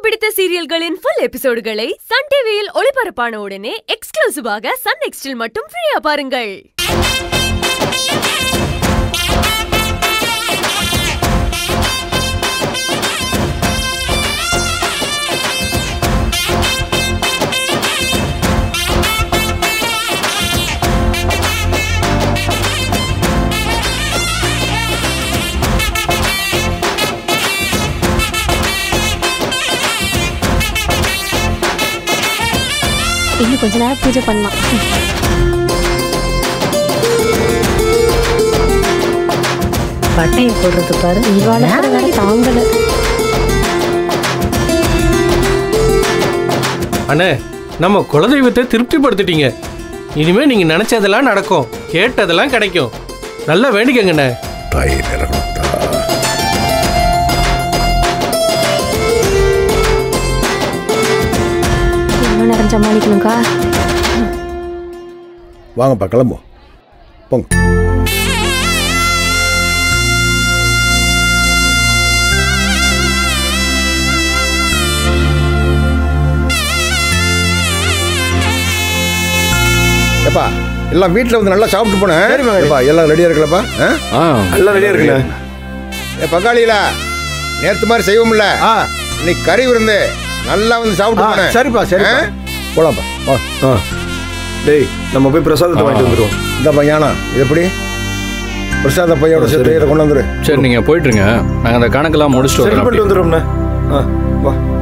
பிடித்த சீரியல்களின் full எபிசோடுகளை Sun டிவியில் ஒளிபரப்பான உடனே எக்ஸ்க்ளூசிவாக சன் நெக்ஸ்டில் மட்டும் ஃப்ரீயா பாருங்கள் இன்னும் கொஞ்ச நேரம் பூஜை பண்ணலாம் பட்டையை போடுறது பாரு இவாள வேற தாங்கல அண்ணே நம்ம குலதெய்வத்தை திருப்திப்படுத்திட்டீங்க இனிமே நீங்க நினைச்சதெல்லாம் நடக்கும் கேட்டதெல்லாம் கிடைக்கும் நல்லா வேண்டிக்கங்கண்ணே தாயை நிறகுத்தா எவ்வளோ நேரம் சமாளிக்கணும்க்கா வாங்கப்பா கிளம்பும் போங்க ஏப்பா எல்லாம் வீட்டில் வந்து நல்லா சாப்பிட்டு போனேன் ஏப்பா எல்லாம் ரெடியாக இருக்கலப்பா ஆ எல்லாம் ரெடியா இருக்குண்ணே ஏ பங்காளியில நேற்று மாதிரி செய்வோம்ல ஆ இன்னைக்கு கறி விருந்து நல்லா வந்து சாப்பிட்டு ஆ, போனேன் சரிப்பா, சரிப்பா. போலாம்ப்பா வா ஆ டேய் நம்ம போய் பிரசாதத்தை வாங்கிட்டு வந்துடுவோம் இந்த பையானா இது எப்படி பிரசாத பையோட சேர்த்து கொண்டு வந்துரு சரி நீங்க போயிட்டுருங்க நாங்க அந்த கணக்கெல்லாம் முடிச்சுட்டு சரி வரோம் பண்ணிட்டு வந்துடுறோம்ண்ணே ஆ வா